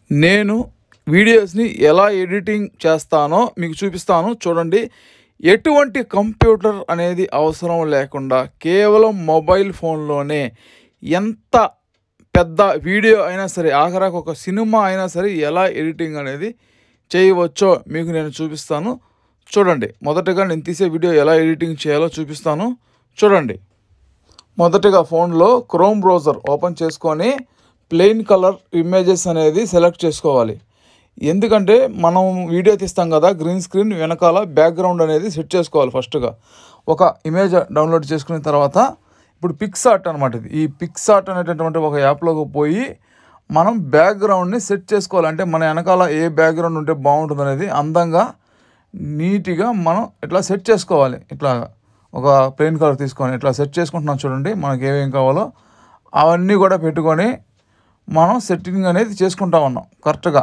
నేను వీడియోస్ని ఎలా ఎడిటింగ్ చేస్తానో మీకు చూపిస్తాను చూడండి ఎటువంటి కంప్యూటర్ అనేది అవసరం లేకుండా కేవలం మొబైల్ ఫోన్లోనే ఎంత పెద్ద వీడియో అయినా సరే ఆఖరాకు ఒక సినిమా అయినా సరే ఎలా ఎడిటింగ్ అనేది చేయవచ్చో మీకు నేను చూపిస్తాను చూడండి మొదటగా నేను తీసే వీడియో ఎలా ఎడిటింగ్ చేయాలో చూపిస్తాను చూడండి మొదటగా ఫోన్లో క్రోమ్ బ్రౌజర్ ఓపెన్ చేసుకొని ప్లెయిన్ కలర్ ఇమేజెస్ అనేది సెలెక్ట్ చేసుకోవాలి ఎందుకంటే మనం వీడియో తీస్తాం కదా గ్రీన్ స్క్రీన్ వెనకాల బ్యాక్గ్రౌండ్ అనేది సెట్ చేసుకోవాలి ఫస్ట్గా ఒక ఇమేజ్ డౌన్లోడ్ చేసుకున్న తర్వాత ఇప్పుడు పిక్సార్ట్ అనమాట ఇది ఈ పిక్సార్ట్ అనేటటువంటి ఒక యాప్లోకి పోయి మనం బ్యాక్గ్రౌండ్ని సెట్ చేసుకోవాలి అంటే మన వెనకాల ఏ బ్యాక్గ్రౌండ్ ఉంటే బాగుంటుంది అనేది అందంగా నీట్గా మనం ఇట్లా సెట్ చేసుకోవాలి ఇట్లా ఒక ప్లెయిన్ కలర్ తీసుకొని ఇట్లా సెట్ చేసుకుంటున్నాం చూడండి మనకి ఏమేం కావాలో అవన్నీ కూడా పెట్టుకొని మనం సెట్టింగ్ అనేది చేసుకుంటా ఉన్నాం కరెక్ట్గా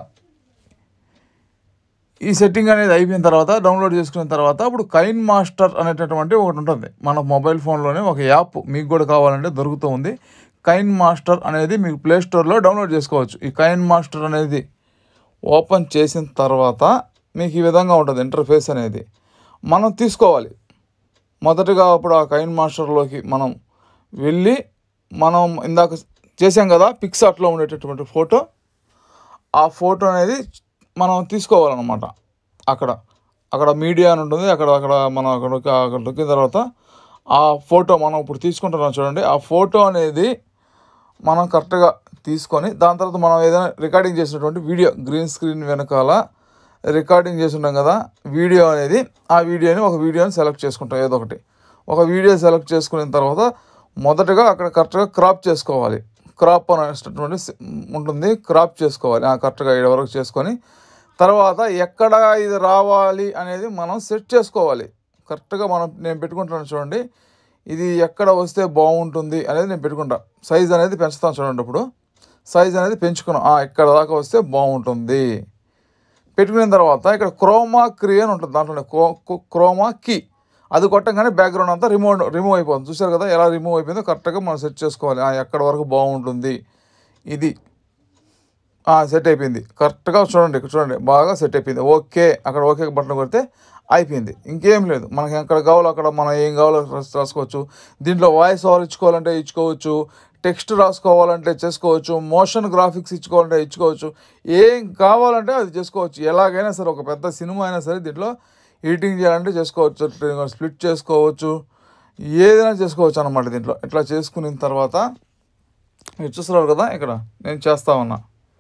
ఈ సెట్టింగ్ అనేది అయిపోయిన తర్వాత డౌన్లోడ్ చేసుకున్న తర్వాత ఇప్పుడు కైన్ మాస్టర్ అనేటటువంటి ఒకటి ఉంటుంది మన మొబైల్ ఫోన్లోనే ఒక యాప్ మీకు కూడా కావాలంటే దొరుకుతూ ఉంది కైన్ మాస్టర్ అనేది మీకు ప్లే స్టోర్లో డౌన్లోడ్ చేసుకోవచ్చు ఈ కైన్ మాస్టర్ అనేది ఓపెన్ చేసిన తర్వాత మీకు ఈ విధంగా ఉంటుంది ఇంటర్ఫేస్ అనేది మనం తీసుకోవాలి మొదటగా అప్పుడు ఆ కైన్ మాస్టర్లోకి మనం వెళ్ళి మనం ఇందాక చేసాం కదా పిక్సార్ట్లో ఉండేటటువంటి ఫోటో ఆ ఫోటో అనేది మనం తీసుకోవాలన్నమాట అక్కడ అక్కడ మీడియా అని ఉంటుంది అక్కడ అక్కడ మనం అక్కడ అక్కడ నొక్కిన తర్వాత ఆ ఫోటో మనం ఇప్పుడు తీసుకుంటున్నాం చూడండి ఆ ఫోటో అనేది మనం కరెక్ట్గా తీసుకొని దాని తర్వాత మనం ఏదైనా రికార్డింగ్ చేసినటువంటి వీడియో గ్రీన్ స్క్రీన్ వెనకాల రికార్డింగ్ చేసి ఉంటాం కదా వీడియో అనేది ఆ వీడియోని ఒక వీడియోని సెలెక్ట్ చేసుకుంటాం ఏదో ఒకటి ఒక వీడియో సెలెక్ట్ చేసుకున్న తర్వాత మొదటగా అక్కడ కరెక్ట్గా క్రాప్ చేసుకోవాలి క్రాప్ అనేటటువంటి ఉంటుంది క్రాప్ చేసుకోవాలి ఆ కరెక్ట్గా ఏడు వరకు చేసుకొని తర్వాత ఎక్కడ ఇది రావాలి అనేది మనం సెట్ చేసుకోవాలి కరెక్ట్గా మనం నేను పెట్టుకుంటాను చూడండి ఇది ఎక్కడ వస్తే బాగుంటుంది అనేది నేను పెట్టుకుంటా సైజ్ అనేది పెంచుతాను చూడండి ఇప్పుడు సైజ్ అనేది పెంచుకున్నాం ఆ, ఇక్కడ దాకా వస్తే బాగుంటుంది పెట్టుకున్న తర్వాత ఇక్కడ క్రోమా క్రీ అని ఉంటుంది దాంట్లో క్రోమా కీ అది కొట్టంగానే బ్యాక్గ్రౌండ్ అంతా రిమూవ్ రిమూవ్ అయిపోతుంది చూసారు కదా ఎలా రిమూవ్ అయిపోయిందో కరెక్ట్గా మనం సెట్ చేసుకోవాలి ఆ, ఎక్కడ వరకు బాగుంటుంది ఇది సెట్ అయిపోయింది కరెక్ట్గా చూడండి ఇక్కడ చూడండి బాగా సెట్ అయిపోయింది ఓకే అక్కడ ఓకే బటన్ కొడితే అయిపోయింది ఇంకేం లేదు మనకి ఎక్కడ కావాలో అక్కడ మనం ఏం కావాలో రాస్- రాసుకోవచ్చు దీంట్లో వాయిస్ ఓవర్ ఇచ్చుకోవాలంటే ఇచ్చుకోవచ్చు టెక్స్ట్ రాసుకోవాలంటే చేసుకోవచ్చు మోషన్ గ్రాఫిక్స్ ఇచ్చుకోవాలంటే ఇచ్చుకోవచ్చు ఏం కావాలంటే అది చేసుకోవచ్చు ఎలాగైనా సరే ఒక పెద్ద సినిమా అయినా సరే దీంట్లో ఎడిటింగ్ చేయాలంటే చేసుకోవచ్చు స్ప్లిట్ చేసుకోవచ్చు ఏదైనా చేసుకోవచ్చు అనమాట దీంట్లో ఇట్లా చేసుకున్న తర్వాత మీరు చూస్తున్నారు కదా ఇక్కడ నేను చేస్తా ఉన్నా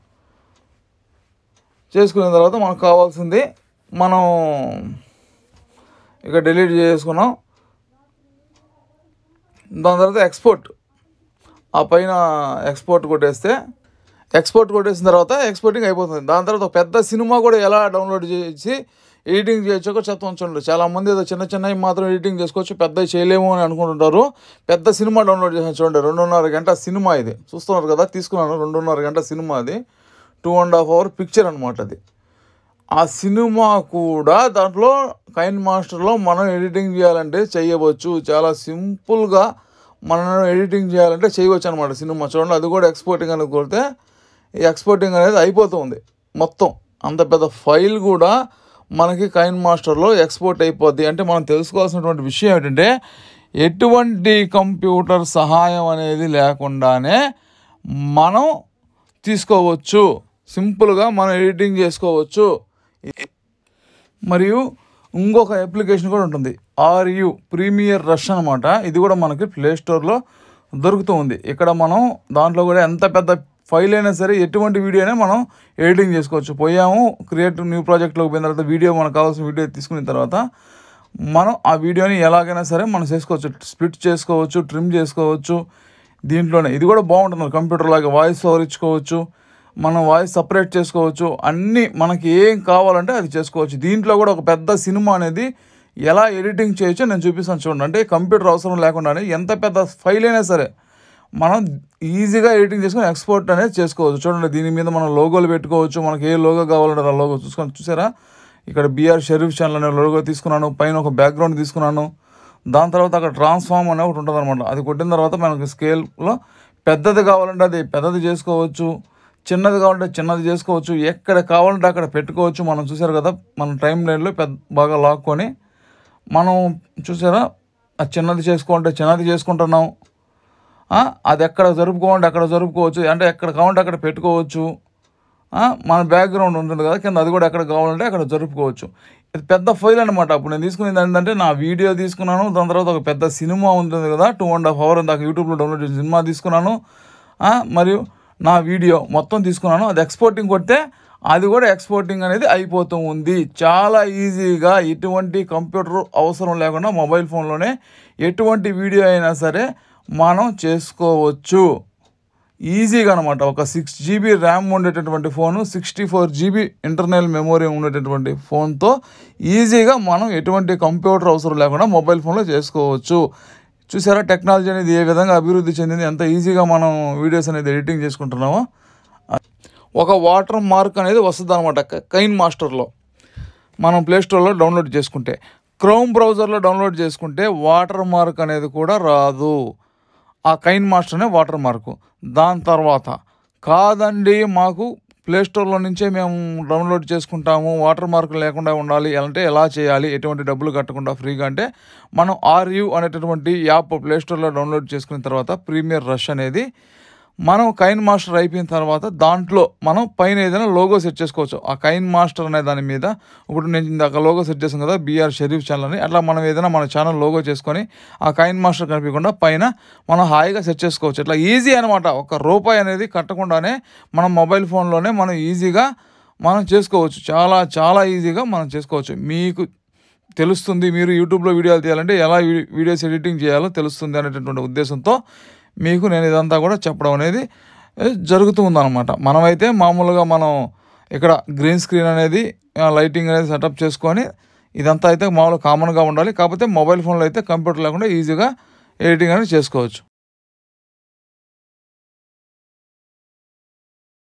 చేసుకున్న తర్వాత మనకు కావాల్సింది మనం ఇక డిలీట్ చేసుకున్నాం దాని తర్వాత ఎక్స్పోర్ట్ ఆ పైన ఎక్స్పోర్ట్ కొట్టేస్తే ఎక్స్పోర్ట్ కొట్టేసిన తర్వాత ఎక్స్పోర్టింగ్ అయిపోతుంది దాని తర్వాత ఒక పెద్ద సినిమా కూడా ఎలా డౌన్లోడ్ చేసి ఎడిటింగ్ చేయొచ్చో కూడా చెప్తా ఉంచండి చాలా మంది ఏదో చిన్న చిన్నవి మాత్రం ఎడిటింగ్ చేసుకోవచ్చు పెద్దవి చేయలేము అని అనుకుంటుంటారు పెద్ద సినిమా డౌన్లోడ్ చేసాను చూడండి రెండున్నర గంట సినిమా ఇది చూస్తున్నారు కదా తీసుకున్నాను రెండున్నర గంట సినిమా అది two and half hour picture అనమాట అది ఆ సినిమా కూడా దాంట్లో కైన్ మాస్టర్లో మనం ఎడిటింగ్ చేయాలంటే చేయవచ్చు చాలా సింపుల్గా మనం ఎడిటింగ్ చేయాలంటే చేయవచ్చు అనమాట సినిమా చూడండి అది కూడా ఎక్స్పోర్టింగ్ అని కొడితే ఈ ఎక్స్పోర్టింగ్ అనేది అయిపోతుంది మొత్తం అంత పెద్ద ఫైల్ కూడా మనకి కైన్ మాస్టర్లో ఎక్స్పోర్ట్ అయిపోద్ది అంటే మనం తెలుసుకోవాల్సినటువంటి విషయం ఏంటంటే ఎటువంటి కంప్యూటర్ సహాయం అనేది లేకుండానే మనం తీసుకోవచ్చు సింపుల్గా మనం ఎడిటింగ్ చేసుకోవచ్చు మరియు ఇంకొక అప్లికేషన్ కూడా ఉంటుంది ఆర్యు ప్రీమియర్ రష్ అనమాట ఇది కూడా మనకి ప్లే స్టోర్లో దొరుకుతూ ఉంది ఇక్కడ మనం దాంట్లో కూడా ఎంత పెద్ద ఫైల్ అయినా సరే ఎటువంటి వీడియో అయినా మనం ఎడిటింగ్ చేసుకోవచ్చు పోయాము క్రియేట్ న్యూ ప్రాజెక్ట్లోకి పోయిన తర్వాత వీడియో మనకు కావాల్సిన వీడియో తీసుకున్న తర్వాత మనం ఆ వీడియోని ఎలాగైనా సరే మనం చేసుకోవచ్చు స్ప్లిట్ చేసుకోవచ్చు ట్రిమ్ చేసుకోవచ్చు దీంట్లోనే ఇది కూడా బాగుంటుంది కంప్యూటర్ లాగా వాయిస్ ఓవర్ ఇచ్చుకోవచ్చు మనం వాయిస్ సపరేట్ చేసుకోవచ్చు అన్నీ మనకి ఏం కావాలంటే అది చేసుకోవచ్చు దీంట్లో కూడా ఒక పెద్ద సినిమా అనేది ఎలా ఎడిటింగ్ చేయొచ్చో నేను చూపిస్తాను చూడండి అంటే కంప్యూటర్ అవసరం లేకుండానే ఎంత పెద్ద ఫైల్ అయినా సరే మనం ఈజీగా ఎడిటింగ్ చేసుకొని ఎక్స్పోర్ట్ అనేది చేసుకోవచ్చు చూడండి దీని మీద మనం లోగోలు పెట్టుకోవచ్చు మనకి ఏ లోగో కావాలంటే ఆ లోగో చూసుకొని చూసారా ఇక్కడ బీఆర్ షరీఫ్ ఛానల్ అనే లోగో తీసుకున్నాను పైన ఒక బ్యాక్గ్రౌండ్ తీసుకున్నాను దాని తర్వాత అక్కడ ట్రాన్స్ఫార్మ్ అనే ఒకటి ఉంటుంది అనమాట అది కొట్టిన తర్వాత మనకి స్కేల్లో పెద్దది కావాలంటే అది పెద్దది చేసుకోవచ్చు చిన్నది కావాలంటే చిన్నది చేసుకోవచ్చు ఎక్కడ కావాలంటే అక్కడ పెట్టుకోవచ్చు మనం చూసారు కదా మన టైం లైన్లో పెద్ద బాగా లాక్కొని మనం చూసారా ఆ చిన్నది చేసుకోవాలంటే చిన్నది చేసుకుంటున్నాం ఆ, అది ఎక్కడ జరుపుకోవాలంటే అక్కడ జరుపుకోవచ్చు అంటే ఎక్కడ కావాలంటే అక్కడ పెట్టుకోవచ్చు ఆ, మన బ్యాక్గ్రౌండ్ ఉంటుంది కదా కింద అది కూడా ఎక్కడ కావాలంటే అక్కడ జరుపుకోవచ్చు ఇది పెద్ద ఫైల్ అనమాట అప్పుడు నేను తీసుకునేది ఏంటంటే నా వీడియో తీసుకున్నాను దాని తర్వాత ఒక పెద్ద సినిమా ఉంటుంది కదా టూ అండ్ హాఫ్ అవర్ దాకా యూట్యూబ్లో డౌన్లోడ్ చేసిన సినిమా తీసుకున్నాను ఆ, మరియు నా వీడియో మొత్తం తీసుకున్నాను అది ఎక్స్పోర్టింగ్ కొడితే అది కూడా ఎక్స్పోర్టింగ్ అనేది అయిపోతూ ఉంది చాలా ఈజీగా ఎటువంటి కంప్యూటర్ అవసరం లేకుండా మొబైల్ ఫోన్లోనే ఎటువంటి వీడియో అయినా సరే మనం చేసుకోవచ్చు ఈజీగా అనమాట ఒక సిక్స్ జీబీ ర్యామ్ ఉండేటటువంటి phone sixty four GB internal memory ఉండేటటువంటి ఫోన్తో ఈజీగా మనం ఎటువంటి కంప్యూటర్ అవసరం లేకుండా మొబైల్ ఫోన్లో చేసుకోవచ్చు చూసారా టెక్నాలజీ అనేది ఏ విధంగా అభివృద్ధి చెందింది ఎంత ఈజీగా మనం వీడియోస్ అనేది ఎడిటింగ్ చేసుకుంటున్నామో ఒక వాటర్ మార్క్ అనేది వస్తుంది అనమాట కైన్ మాస్టర్లో మనం ప్లేస్టోర్లో డౌన్లోడ్ చేసుకుంటే క్రోమ్ బ్రౌజర్లో డౌన్లోడ్ చేసుకుంటే వాటర్ మార్క్ అనేది కూడా రాదు ఆ కైన్ మాస్టర్నే వాటర్ మార్కు దాని తర్వాత కాదండి మాకు ప్లేస్టోర్లో నుంచే మేము డౌన్లోడ్ చేసుకుంటాము వాటర్ మార్క్ లేకుండా ఉండాలి అంటే ఎలా చేయాలి ఎటువంటి డబ్బులు కట్టకుండా ఫ్రీగా అంటే మనం ఆర్యు అనేటటువంటి యాప్ ప్లేస్టోర్లో డౌన్లోడ్ చేసుకున్న తర్వాత ప్రీమియర్ రష్ అనేది మనం కైన్ మాస్టర్ అయిపోయిన తర్వాత దాంట్లో మనం పైన ఏదైనా లోగో సెట్ చేసుకోవచ్చు ఆ కైన్ మాస్టర్ అనే దాని మీద ఇప్పుడు నేను ఇందాక లోగో సెట్ చేసాను కదా బీఆర్ షరీఫ్ ఛానల్ అని అట్లా మనం ఏదైనా మన ఛానల్ లోగో చేసుకొని ఆ కైన్ మాస్టర్ కనిపించకుండా పైన మనం హాయిగా సెట్ చేసుకోవచ్చు ఇట్లా ఈజీ అనమాట ఒక రూపాయి అనేది కట్టకుండానే మనం మొబైల్ ఫోన్లోనే మనం ఈజీగా మనం చేసుకోవచ్చు చాలా చాలా ఈజీగా మనం చేసుకోవచ్చు మీకు తెలుస్తుంది మీరు యూట్యూబ్లో వీడియోలు తీయాలంటే ఎలా వీ- వీడియోస్ ఎడిటింగ్ చేయాలో తెలుస్తుంది అనేటటువంటి ఉద్దేశంతో మీకు నేను ఇదంతా కూడా చెప్పడం అనేది ఏ, జరుగుతూ ఉందన్నమాట మనమైతే మామూలుగా మనం ఇక్కడ గ్రీన్ స్క్రీన్ అనేది ఆ, లైటింగ్ అనేది సెటప్ చేసుకొని ఇదంతా అయితే మామూలుగా కామన్గా ఉండాలి కాకపోతే మొబైల్ ఫోన్లో అయితే కంప్యూటర్ లేకుండా ఈజీగా ఎడిటింగ్ అనేది చేసుకోవచ్చు